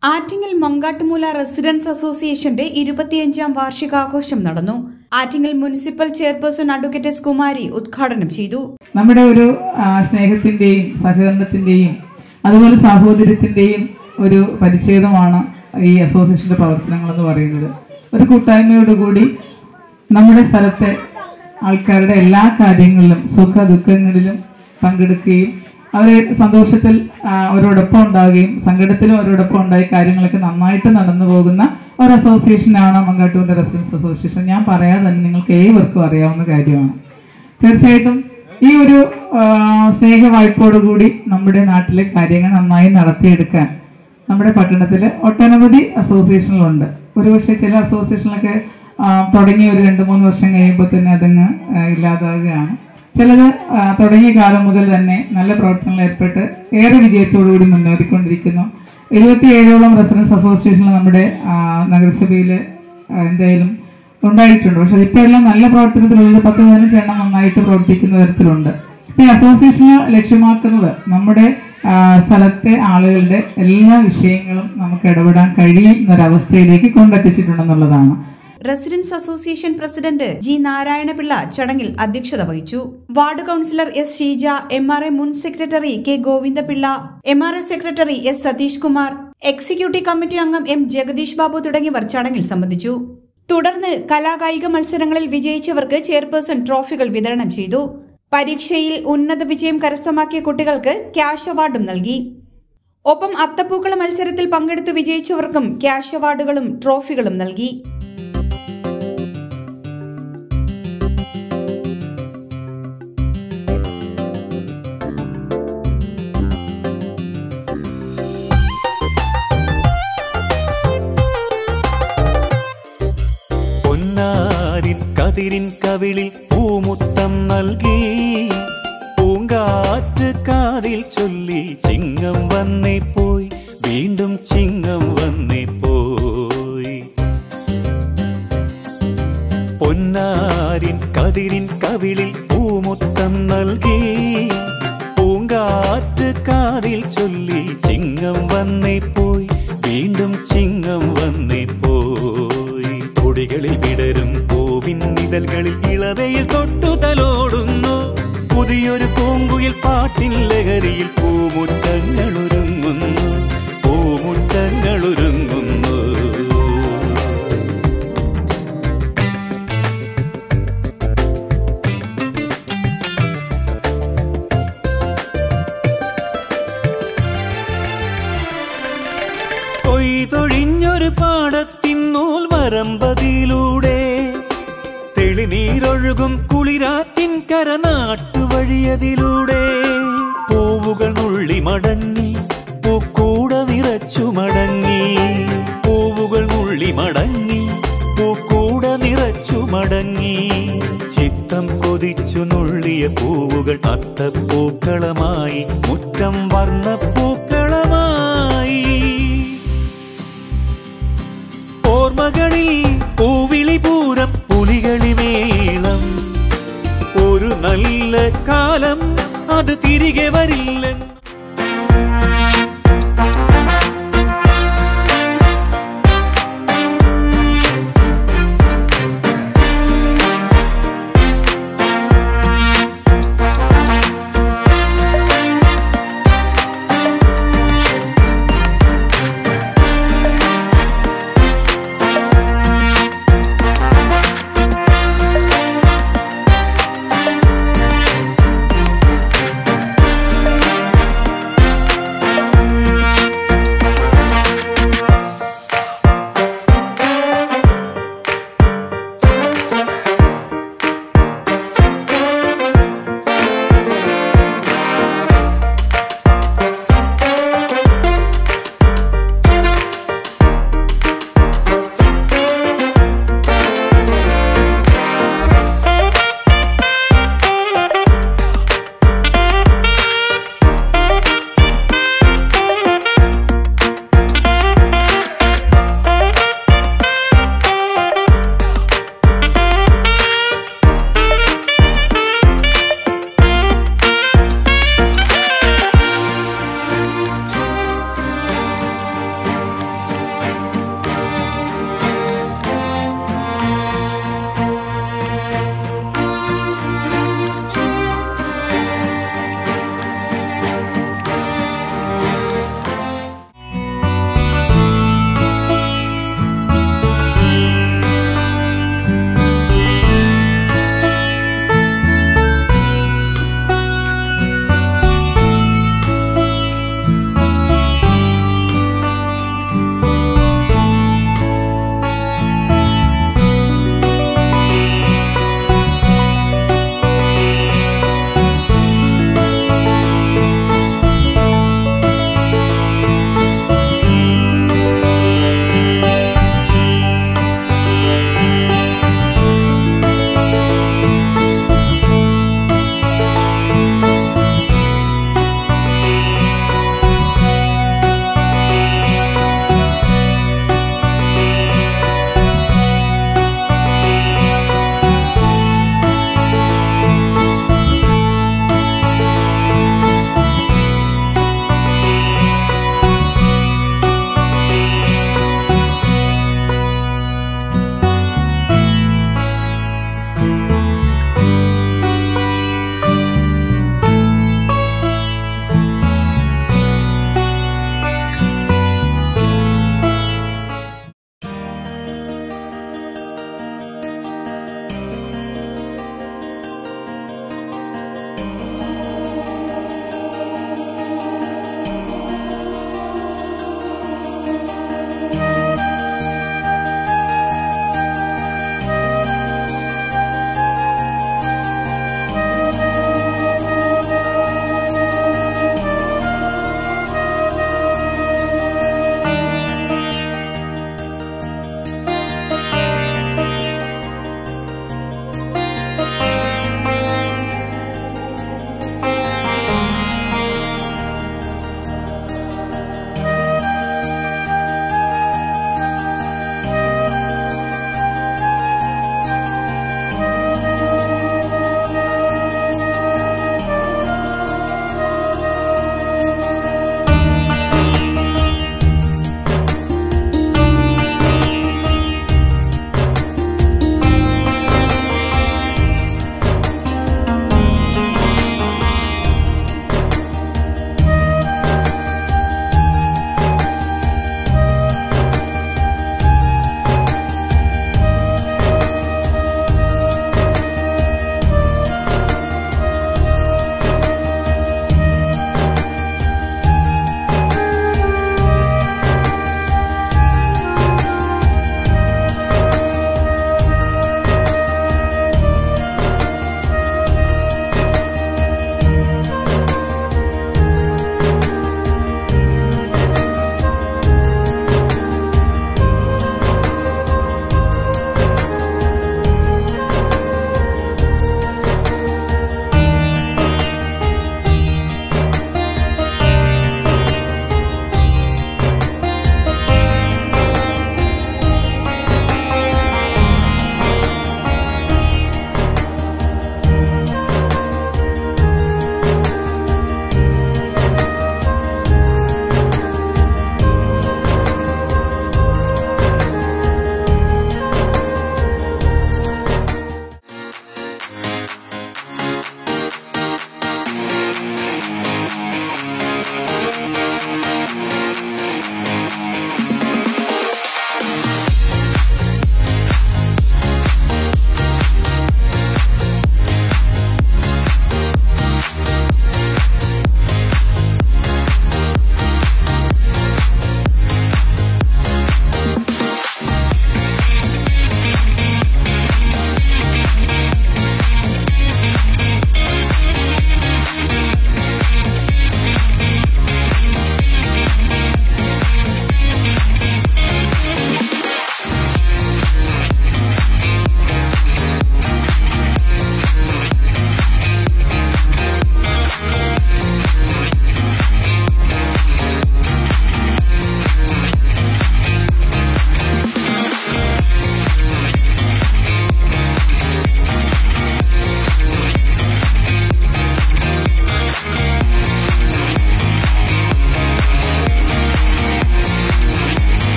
Attingal മങ്കാട്ടുമൂല residence അസോസിയേഷന്റെ ഇരുപത്തിയഞ്ചാം വാർഷികാഘോഷം നടന്നു Attingal municipal chairperson advocate S Kumari ഉദ്ഘാടനം ചെയ്തു നമ്മുടെ ഒരു ആ, സ്നേഹത്തിന്റെയും സഹകരണത്തിന്റെയും അതുപോലെ സാഹോദര്യത്തിന്റെയും ഒരു പരിച്ഛേദമാണ് ഈ അസോസിയേഷന്റെ പ്രവർത്തനങ്ങൾ എന്ന് പറയുന്നത് ഒരു കൂട്ടായ്മയോടുകൂടി നമ്മുടെ സ്ഥലത്തെ ആൾക്കാരുടെ എല്ലാ കാര്യങ്ങളിലും സുഖ ദുഃഖങ്ങളിലും പങ്കെടുക്കുകയും അവരെ സന്തോഷത്തിൽ ആ, അവരോടൊപ്പം ഉണ്ടാവുകയും സങ്കടത്തിലും അവരോടൊപ്പം ഉണ്ടായി കാര്യങ്ങളൊക്കെ നന്നായിട്ട് നടന്നു പോകുന്ന ഒരു അസോസിയേഷനാണ് മങ്കാട്ടൂരിന്റെ റെസിഡൻസ് അസോസിയേഷൻ ഞാൻ പറയാതെ തന്നെ നിങ്ങൾക്ക് ഏവർക്കും അറിയാവുന്ന കാര്യമാണ് തീർച്ചയായിട്ടും ഈ ഒരു ആ, സ്നേഹ വായ്പോടുകൂടി നമ്മുടെ നാട്ടിലെ കാര്യങ്ങൾ നന്നായി നടത്തിയെടുക്കാൻ നമ്മുടെ പട്ടണത്തിൽ ഒട്ടനവധി അസോസിയേഷനുകളുണ്ട് ഒരുപക്ഷെ ചില അസോസിയേഷനിലൊക്കെ ആ, തുടങ്ങി ഒരു രണ്ട് മൂന്ന് വർഷം കഴിയുമ്പോൾ തന്നെ അതങ്ങ് ആ, ഇല്ലാതാവുകയാണ് ചിലത് ആ, തുടങ്ങിയ കാലം മുതൽ തന്നെ നല്ല പ്രവർത്തനങ്ങളിൽ ഏർപ്പെട്ട് ഏറെ വിജയത്തോടുകൂടി മുന്നേറിക്കൊണ്ടിരിക്കുന്നു എഴുപത്തിയേഴോളം റെസിഡൻസ് അസോസിയേഷനിൽ നമ്മുടെ ആ, നഗരസഭയിൽ എന്തായാലും ഉണ്ടായിട്ടുണ്ട് പക്ഷെ ഇപ്പൊ എല്ലാം നല്ല പ്രവർത്തനത്തിലുള്ള പത്ത് പതിനഞ്ച് എണ്ണം നന്നായിട്ട് പ്രവർത്തിക്കുന്ന തരത്തിലുണ്ട് ഈ അസോസിയേഷൻ ലക്ഷ്യമാക്കുന്നത് നമ്മുടെ ആ, സ്ഥലത്തെ ആളുകളുടെ എല്ലാ വിഷയങ്ങളും നമുക്ക് ഇടപെടാൻ കഴിയുന്ന ഒരവസ്ഥയിലേക്ക് കൊണ്ടെത്തിച്ചിട്ടുണ്ടെന്നുള്ളതാണ് residence association president G Narayanapillai ചടങ്ങിൽ അധ്യക്ഷത വഹിച്ചു ward councillor S Sheeja M R A മുൻ secretary K Govindapillai M R A secretary S Satheesh Kumar executive committee അംഗം എം ജഗദീഷ് ബാബു തുടങ്ങിയവർ ചടങ്ങിൽ സംബന്ധിച്ചു തുടർന്ന് കലാകായിക മത്സരങ്ങളിൽ വിജയിച്ചവർക്ക് ചെയർപേഴ്സൺ ട്രോഫികൾ വിതരണം ചെയ്തു പരീക്ഷയിൽ ഉന്നത വിജയം കരസ്ഥമാക്കിയ കുട്ടികൾക്ക് ക്യാഷ് അവാർഡും നൽകി ഒപ്പം അത്തപ്പൂക്കള മത്സരത്തിൽ പങ്കെടുത്തു വിജയിച്ചവർക്കും ക്യാഷ് അവാർഡുകളും ട്രോഫികളും നൽകി പൊന്നാരിൻ കതിരിൻ കവിളിൽ പൂമുത്തം നൽകി പൂങ്കാറ്റ് കാതിൽ ചൊല്ലി ചിങ്ങം വന്നേ പോയി വീണ്ടും ചിങ്ങം വന്നേ പോയി പൊന്നാരിൻ കതിരിൻ കവിളിൽ പൂമുത്തം നൽകി പൂങ്കാറ്റ് കാതിൽ ചൊല്ലി ചിങ്ങം വന്നേ പോയി വീണ്ടും ചിങ്ങം വന്നേ പോയി തൊടികളിൽ വിടരും പൂവിൻ നിഴൽകളിൽ ഇളവയിൽ തൊട്ടു തലോടുന്നു പുതിയൊരു പൂങ്കുയിൽ പാട്ടിൻ ലഹരിയിൽ പൂമുറ്റങ്ങൾ ഒരുങ്ങുന്നു പൂമുറ്റങ്ങൾ ഒരുങ്ങുന്നു കൊയ്തൊഴിഞ്ഞൊരു പാടത്തിൻ നൂൽ വരമ്പതിലൂടെ തെളിനീരൊഴുകും കുളിരാറ്റിൻ കരനാട്ടുവഴിയതിലൂടെ പൂവുകൾ നുള്ളി മടങ്ങി പൂക്കൂട നിറച്ചു മടങ്ങി പൂവുകൾ നുള്ളി മടങ്ങി പൂക്കൂട നിറച്ചു മടങ്ങി ചിത്തം കൊതിച്ചു നുള്ളിയ പൂവുകൾ അത്തപ്പൂക്കളമായി മുറ്റം വർണ്ണപ്പൂക്കളമായി ഓർമ്മകളിൽ പൂവിളി പൂരം പുലികളി മേളം ഒരു നല്ല കാലം അത് തിരികെ വരില്ലെന്ന്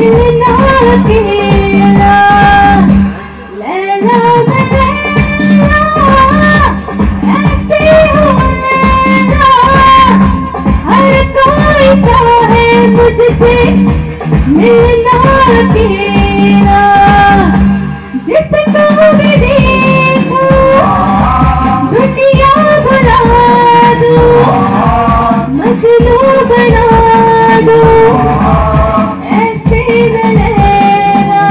मिलना अकेला लैला बदला ऐसे हो लैला हर कोई चाहे मुझसे मिलना अकेला जिसको भी देखो दुनिया भुला दो मजनू बना दो ऐसे Laila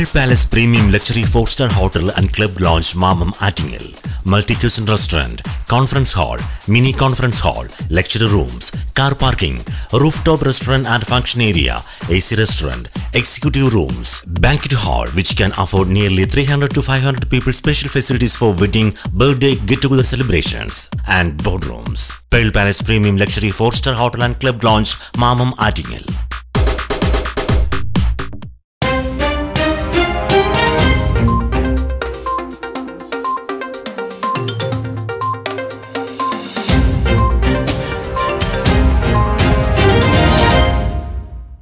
Palace Premium Luxury 4-star Hotel and Club Lounge Mamam Attingel. Multi-cuisine restaurant, conference hall, mini conference hall, lecture rooms, car parking, rooftop restaurant and function area, AC restaurant, executive rooms, banquet hall which can afford nearly 300 to 500 people special facilities for wedding, birthday, get-together celebrations and boardrooms. Pearl Palace Premium Luxury 4-star Hotel and Club Lounge Mamam Attingel.